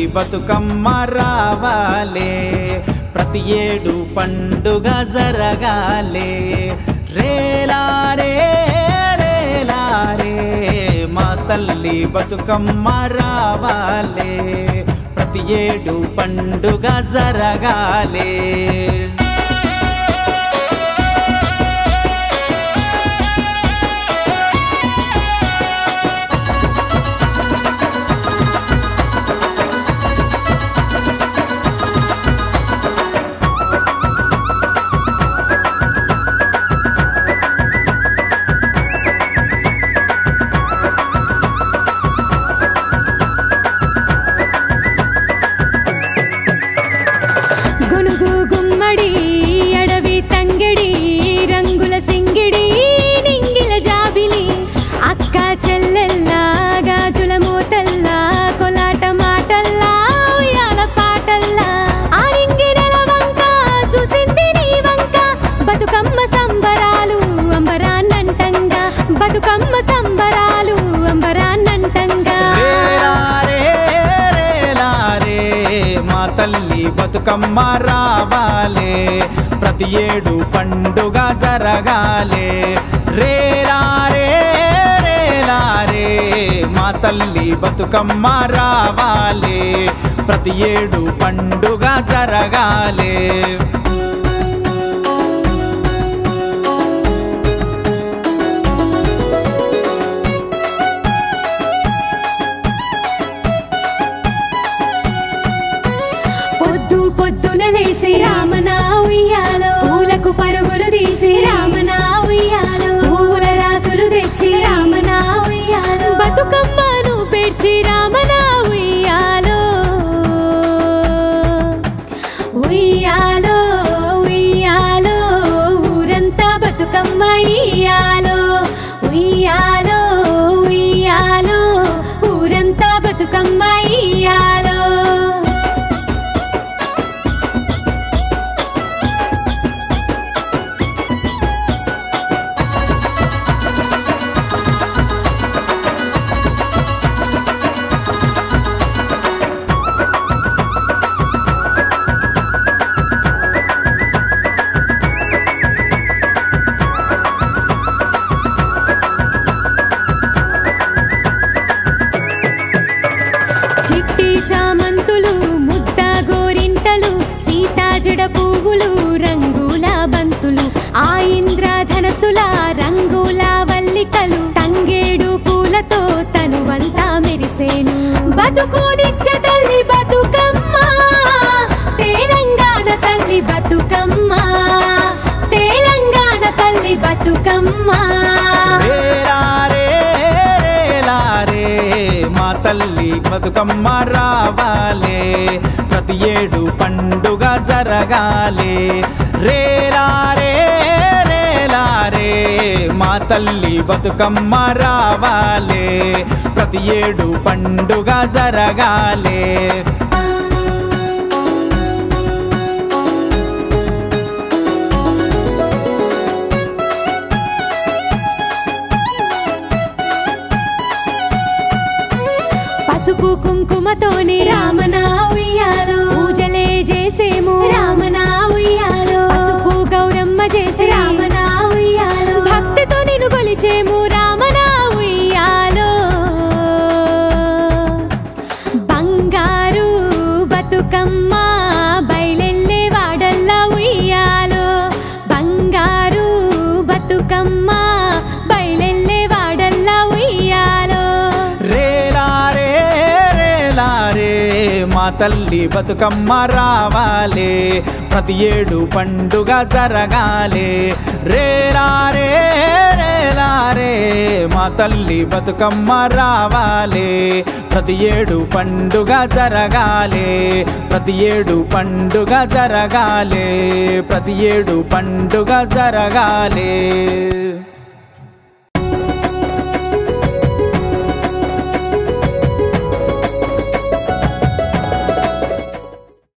బతుకమ్మ రావాలే ప్రతి ఏడు పండుగ జరగాలే రేలారే రేలారే మా తల్లి బతుకమ్మ రావాలే ప్రతి ఏడు పండుగ జరగాలే గునుగు గుమ్మడి అడవి తంగెడి రంగుల సింగిడి నింగిల జాబిలి అక్క చెల్లెల్లా గాజుల మూతల్లా కొలాట మాటల్లా ఉయ్యాల పాటల్లా ఆ నింగినెల వంక చూసింది నీ వంక బతుకమ్మ సంబరాలు అంబరాన్నంటంగా బతుకమ్మ సంబరాలు అంబరాన్నంటంగా రేలారే రేలారే మా తల్లి బతుకమ్మ రావాలే ప్రతి ఏడు పండుగ జరగాలే రేలారే రేలారే మా తల్లి బతుకమ్మ రావాలే ప్రతి ఏడు పండుగ జరగాలే పొద్దు పొద్దున లేసి రామన ఉయ్యాలో పూలకు పరుగులు తీసి రామన ఉయ్యాలో పూల రాసులు తెచ్చి రామన ఉయ్యాలో బతుకమ్మను పేర్చి రామన ఉయ్యాలో ఉయ్యాలో ఉయ్యాలో ఊరంతా బతుకమ్మ ఇయ్యాలో ఉయ్యాలో ఉయ్యాలో ఊరంతా బతుకమ్మ ఇయ్యాలో చిట్టి చామంతులు ముద్ద గోరింటలు సీతాజడ పువ్వులు రంగుల బంతులు ఆ ఇంద్రధనసుల రంగుల వల్లికలు తంగేడు పూలతో తనువంతా మెరిసేను బతుకునిచ్చ తల్లి బతుకమ్మ తెలంగాణ తల్లి బతుకమ్మ తెలంగాణ తల్లి బతుకమ్మ రేలారే రేలారే మా తల్లి బతుకమ్మ రావాలే ప్రతి ఏడు పండుగ జరగాలే రేలారే రేలారే మా తల్లి బతుకమ్మ రావాలే ప్రతి ఏడు పండుగ జరగాలే పసుపు కుంకుమతోనే రామనా ఉయ్యాలో పూజలే చేసేము రామనా ఉయ్యాలో పసుపు గౌరమ్మ చేసి రామనా ఉయ్యాలో భక్తితో నిన్ను కొలిచేము రామనా ఉయ్యాలో బంగారు బతుకమ్మ బయలెల్లే వాడల్లా ఉయ్యాలో బంగారు బతుకమ్మ బయలెల్లే వాడల్లా ఉయ్యాలో రేలారే రేలారే మా తల్లి బతుకమ్మ రావాలే ప్రతి ఏడు పండుగ జరగాలే రేలారే రేలారే మా తల్లి బతుకమ్మ రావాలే ప్రతి ఏడు పండుగ జరగాలే ప్రతి ఏడు పండుగ జరగాలే ప్రతి ఏడు పండుగ జరగాలే